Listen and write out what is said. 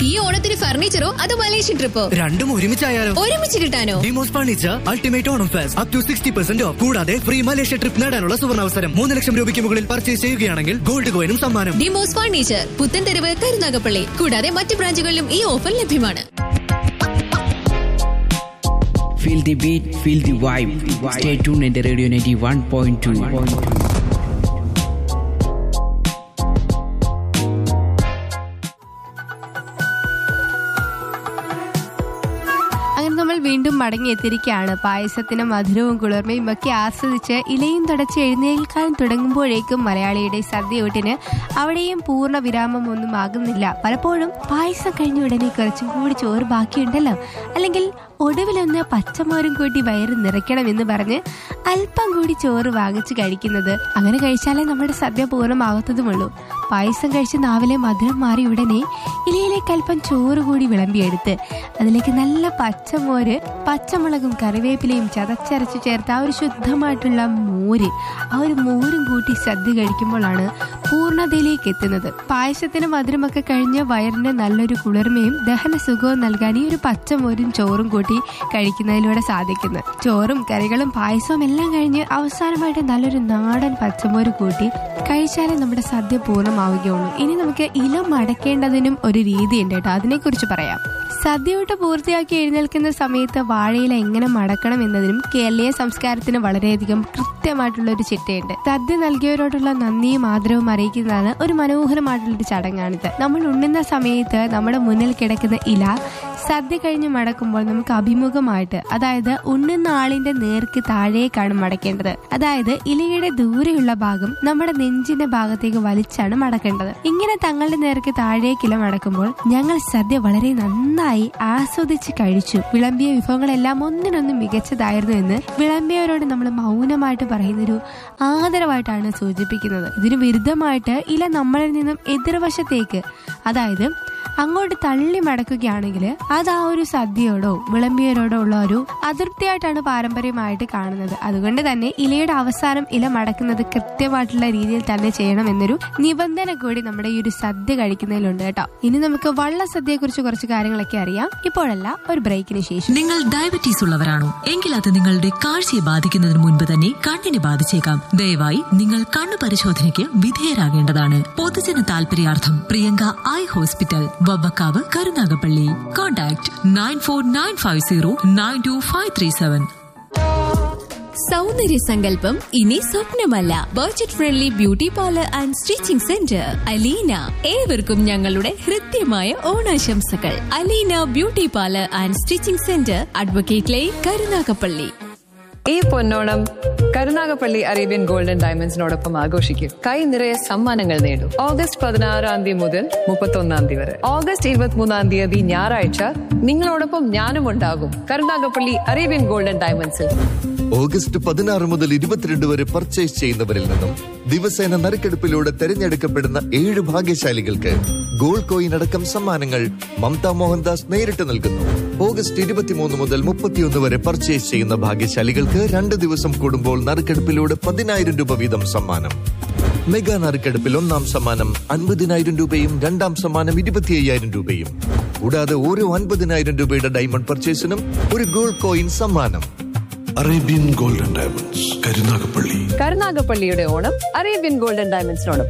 ഈ ഓണത്തിന് ഫർണിച്ചറോ അതോ മലേഷ്യൻ ട്രിപ്പോ രണ്ടും ഒരുമിച്ചായാലോ ഒരുമിച്ച് കിട്ടാനോ Demos furniture ultimate Onam fest up to sixty percent off കൂടാതെ ഫ്രീ മലേഷ്യ ട്രിപ്പ് നേടാനുള്ള സുവർണാവസരം മൂന്ന് ലക്ഷം രൂപയ്ക്ക് മുകളിൽ പർച്ചേസ് ചെയ്യുകയാണെങ്കിൽ ഗോൾഡ് കോയിനും സമ്മാനം ഡിമോസ് ഫർണിച്ചർ പുത്തൻതെരുവ് കരുനാഗപ്പള്ളി കൂടാതെ മറ്റ് ബ്രാഞ്ചുകളിലും ഈ ഓഫർ ലഭ്യമാണ് Feel the beat, feel the vibe. Stay tuned at the Radio 91.2. അങ്ങനെ നമ്മൾ വീണ്ടും മടങ്ങിയെത്തിയിരിക്കുകയാണ് പായസത്തിന് മധുരവും കുളിർമയും ഒക്കെ ആസ്വദിച്ച് ഇലയും തുടച്ച് എഴുന്നേൽക്കാൻ തുടങ്ങുമ്പോഴേക്കും മലയാളിയുടെ സദ്യയൂട്ടിന് അവിടെയും പൂർണ്ണ വിരാമം ഒന്നും ആകുന്നില്ല പലപ്പോഴും പായസം കഴിഞ്ഞ ഉടനെ കുറച്ചും കൂടി ചോറ് ബാക്കിയുണ്ടല്ലോ അല്ലെങ്കിൽ ഒടുവിലൊന്ന് പച്ചമോരും കൂട്ടി വയറ് നിറയ്ക്കണം എന്ന് പറഞ്ഞ് അല്പം കൂടി ചോറ് വാങ്ങിച്ച് കഴിക്കുന്നത് അങ്ങനെ കഴിച്ചാലേ നമ്മുടെ സദ്യ പൂർണ്ണമാകത്തതുമുള്ളൂ പായസം കഴിച്ച് നാവിലെ മധുരം മാറി ഉടനെ ഇലയിലേക്ക് അല്പം ചോറ് കൂടി വിളമ്പിയെടുത്ത് അതിലേക്ക് നല്ല പച്ചമോര് പച്ചമുളകും കറിവേപ്പിലയും ചതച്ചരച്ച് ചേർത്ത് ആ ഒരു ശുദ്ധമായിട്ടുള്ള മോര് ആ ഒരു മോരും കൂട്ടി സദ്യ കഴിക്കുമ്പോഴാണ് പൂർണ്ണതയിലേക്ക് എത്തുന്നത് പായസത്തിന് മധുരമൊക്കെ കഴിഞ്ഞ് വയറിന് നല്ലൊരു കുളിർമയും ദഹന സുഖവും നൽകാൻ ഈ ഒരു പച്ചമോരും ചോറും കൂട്ടി കഴിക്കുന്നതിലൂടെ സാധിക്കുന്നത് ചോറും കറികളും പായസവും എല്ലാം കഴിഞ്ഞ് അവസാനമായിട്ട് നല്ലൊരു നാടൻ പച്ചമോര് കൂട്ടി കഴിച്ചാലേ നമ്മുടെ സദ്യ പൂർണ്ണമാവുകയുള്ളൂ ഇനി നമുക്ക് ഇല മടക്കേണ്ടതിനും ഒരു രീതിയുണ്ട് കേട്ടോ അതിനെക്കുറിച്ച് പറയാം സദ്യയോട്ട് പൂർത്തിയാക്കി എഴുന്നേൽക്കുന്ന സമയത്ത് വാഴയില എങ്ങനെ മടക്കണം എന്നതിനും കേരളീയ സംസ്കാരത്തിന് വളരെയധികം കൃത്യമായിട്ടുള്ള ഒരു ചിട്ടയുണ്ട് സദ്യ നൽകിയവരോടുള്ള നന്ദിയും ആദരവും അറിയിക്കുന്നതാണ് ഒരു മനോഹരമായിട്ടുള്ള ഒരു ചടങ്ങാണിത് നമ്മൾ ഉണ്ണുന്ന സമയത്ത് നമ്മുടെ മുന്നിൽ കിടക്കുന്ന ഇല സദ്യ കഴിഞ്ഞ് മടക്കുമ്പോൾ നമുക്ക് അഭിമുഖമായിട്ട് അതായത് ഉണ്ണുന്ന ആളിന്റെ നേർക്ക് താഴേക്കാണ് മടക്കേണ്ടത് അതായത് ഇലയുടെ ദൂരെയുള്ള ഭാഗം നമ്മുടെ നെഞ്ചിന്റെ ഭാഗത്തേക്ക് വലിച്ചാണ് മടക്കേണ്ടത് ഇങ്ങനെ തങ്ങളുടെ നേർക്ക് താഴേക്ക് ഇല മടക്കുമ്പോൾ ഞങ്ങൾ സദ്യ വളരെ നന്നായി ആസ്വദിച്ച് കഴിച്ചു വിളമ്പിയ വിഭവങ്ങളെല്ലാം ഒന്നിനൊന്നും മികച്ചതായിരുന്നു എന്ന് വിളമ്പിയവരോട് നമ്മൾ മൗനമായിട്ട് പറയുന്നൊരു ആദരവായിട്ടാണ് സൂചിപ്പിക്കുന്നത് ഇതിന് വിരുദ്ധമായിട്ട് ഇല നമ്മളിൽ നിന്നും എതിർവശത്തേക്ക് അതായത് അങ്ങോട്ട് തള്ളി മടക്കുകയാണെങ്കിൽ അത് ആ ഒരു സദ്യയോടോ വിളമ്പിയരോടോ ഉള്ള ഒരു അതൃപ്തിയായിട്ടാണ് പാരമ്പര്യമായിട്ട് കാണുന്നത് അതുകൊണ്ട് തന്നെ ഇലയുടെ അവസാനം ഇല മടക്കുന്നത് കൃത്യമായിട്ടുള്ള രീതിയിൽ തന്നെ ചെയ്യണം എന്നൊരു നിബന്ധന കൂടി നമ്മുടെ ഈ ഒരു സദ്യ കഴിക്കുന്നതിലുണ്ട് കേട്ടോ ഇനി നമുക്ക് വള്ള സദ്യയെ കുറിച്ച് കുറച്ച് കാര്യങ്ങളൊക്കെ അറിയാം ഇപ്പോഴല്ല ഒരു ബ്രേക്കിന് ശേഷം നിങ്ങൾ ഡയബറ്റീസ് ഉള്ളവരാണോ എങ്കിൽ അത് നിങ്ങളുടെ കാഴ്ചയെ ബാധിക്കുന്നതിന് മുൻപ് തന്നെ കണ്ണിനെ ബാധിച്ചേക്കാം ദയവായി നിങ്ങൾ കണ്ണു പരിശോധനയ്ക്ക് വിധേയരാകേണ്ടതാണ് പൊതുജന താൽപര്യാർത്ഥം Priyanka eye hospital Vavvakkavu Karunagappally contact nine four nine five zero nine two five three seven സൗന്ദര്യ സങ്കല്പം ഇനി സ്വപ്നമല്ല budget friendly beauty parlour and stitching centre Aleena ഏവർക്കും ഞങ്ങളുടെ ഹൃദ്യമായ ഓണാശംസകൾ Aleena beauty parlour and stitching centre advocate line Karunagappally ഈ പൊന്നോണം കരുനാഗപ്പള്ളി അറേബ്യൻ ഗോൾഡൻ ഡയമണ്ട്സിനോടൊപ്പം ആഘോഷിക്കും കൈ നിറയെ സമ്മാനങ്ങൾ നേടും ഓഗസ്റ്റ് പതിനാറാം തീയതി മുതൽ മുപ്പത്തൊന്നാം തീയതി വരെ ഓഗസ്റ്റ് ഇരുപത്തിമൂന്നാം തീയതി ഞായറാഴ്ച നിങ്ങളോടൊപ്പം ഞാനും ഉണ്ടാകും കരുനാഗപ്പള്ളി അറേബ്യൻ ഗോൾഡൻ ഡയമണ്ട്സിൽ ഓഗസ്റ്റ് പതിനാറ് മുതൽ ഇരുപത്തിരണ്ട് വരെ പർച്ചേസ് ചെയ്യുന്നവരിൽ നിന്നും ദിവസേന നറുക്കെടുപ്പിലൂടെ തെരഞ്ഞെടുക്കപ്പെടുന്ന ഏഴ് ഭാഗ്യശാലികൾക്ക് ഗോൾഡ് കോയിൻ അടക്കം സമ്മാനങ്ങൾ മമത മോഹൻദാസ് നേരിട്ട് നൽകുന്നു ഓഗസ്റ്റ് ഇരുപത്തിമൂന്ന് മുതൽ മുപ്പത്തിയൊന്ന് വരെ പർച്ചേസ് ചെയ്യുന്ന ഭാഗ്യശാലികൾക്ക് രണ്ട് ദിവസം കൂടുമ്പോൾ നറുക്കെടുപ്പിലൂടെ പതിനായിരം രൂപ വീതം സമ്മാനം മെഗാ നറുക്കെടുപ്പിൽ ഒന്നാം സമ്മാനം അൻപതിനായിരം രൂപയും രണ്ടാം സമ്മാനം ഇരുപത്തി അയ്യായിരം രൂപയും കൂടാതെ ഓരോ അൻപതിനായിരം രൂപയുടെ ഡയമണ്ട് പർച്ചേസിനും ഒരു ഗോൾഡ് കോയിൻ സമ്മാനം അറേബ്യൻ ഗോൾഡൻ ഡയമണ്ട്സ് കരുനാഗപ്പള്ളി കരുനാഗപ്പള്ളിയുടെ ഓണം അറേബ്യൻ ഗോൾഡൻ ഡയമണ്ട്സിനോടൊപ്പം